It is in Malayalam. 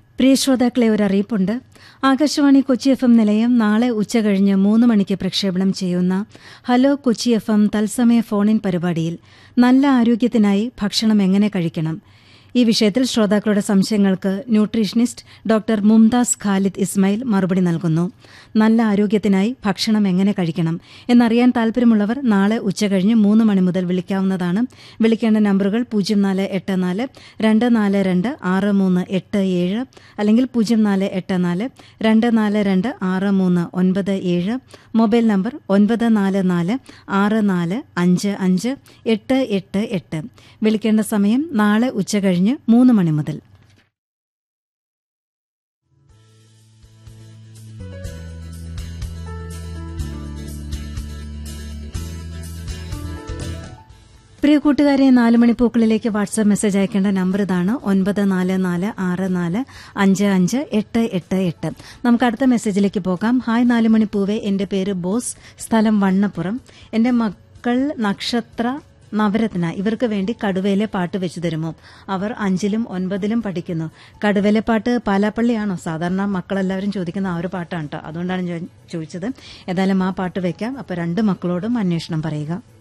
പ്രിയ ശ്രോതാക്കളെ ഒരു അറിയിപ്പുണ്ട് ആകാശവാണി കൊച്ചി എഫ് എം നിലയം നാളെ ഉച്ചകഴിഞ്ഞ് മൂന്ന് മണിക്ക് പ്രക്ഷേപണം ചെയ്യുന്ന ഹലോ കൊച്ചി എഫ് എം തത്സമയ ഫോണിൻ പരിപാടിയിൽ നല്ല ആരോഗ്യത്തിനായി ഭക്ഷണം എങ്ങനെ കഴിക്കണം ഈ വിഷയത്തിൽ ശ്രോതാക്കളുടെ സംശയങ്ങൾക്ക് ന്യൂട്രീഷനിസ്റ്റ് ഡോക്ടർ മുംതാസ് ഖാലിദ് ഇസ്മായിൽ മറുപടി നൽകുന്നു നല്ല ആരോഗ്യത്തിനായി ഭക്ഷണം എങ്ങനെ കഴിക്കണം എന്നറിയാൻ താൽപ്പര്യമുള്ളവർ നാളെ ഉച്ചകഴിഞ്ഞ് മൂന്ന് മണി മുതൽ വിളിക്കാവുന്നതാണ് വിളിക്കേണ്ട നമ്പറുകൾ പൂജ്യം നാല് എട്ട് നാല് രണ്ട് നാല് രണ്ട് ആറ് മൂന്ന് എട്ട് ഏഴ് അല്ലെങ്കിൽ പൂജ്യം നാല് എട്ട് നാല് രണ്ട് നാല് രണ്ട് ആറ് മൂന്ന് ഒൻപത് ഏഴ് മൊബൈൽ നമ്പർ ഒൻപത് നാല് നാല് ആറ് നാല് അഞ്ച് അഞ്ച് എട്ട് എട്ട് എട്ട് വിളിക്കേണ്ട സമയം നാളെ ഉച്ചകഴിഞ്ഞ് മൂന്ന് മണി മുതൽ പ്രിയ കൂട്ടുകാരെ നാല് മണിപ്പൂക്കളിലേക്ക് വാട്സാപ്പ് മെസ്സേജ് അയക്കേണ്ട നമ്പർ ഇതാണ് ഒൻപത് നാല് നാല് ആറ് നാല് അഞ്ച് അഞ്ച് എട്ട് എട്ട് എട്ട് നമുക്ക് അടുത്ത മെസ്സേജിലേക്ക് പോകാം ഹായ് നാല് മണിപ്പൂവെ എന്റെ പേര് ബോസ് സ്ഥലം വണ്ണപ്പുറം എന്റെ മക്കൾ നക്ഷത്ര നവരത്ന ഇവർക്ക് വേണ്ടി കടുവയിലെ പാട്ട് വെച്ചു തരുമോ അവർ അഞ്ചിലും ഒൻപതിലും പഠിക്കുന്നു കടുവയിലെ പാട്ട് പാലാപ്പള്ളിയാണോ സാധാരണ മക്കളെല്ലാവരും ചോദിക്കുന്ന ആ ഒരു പാട്ടാണ് കേട്ടോ അതുകൊണ്ടാണ് ഞാൻ ചോദിച്ചത് ഏതായാലും ആ പാട്ട് വെക്കാം അപ്പോൾ രണ്ട് മക്കളോടും അന്വേഷണം പറയുക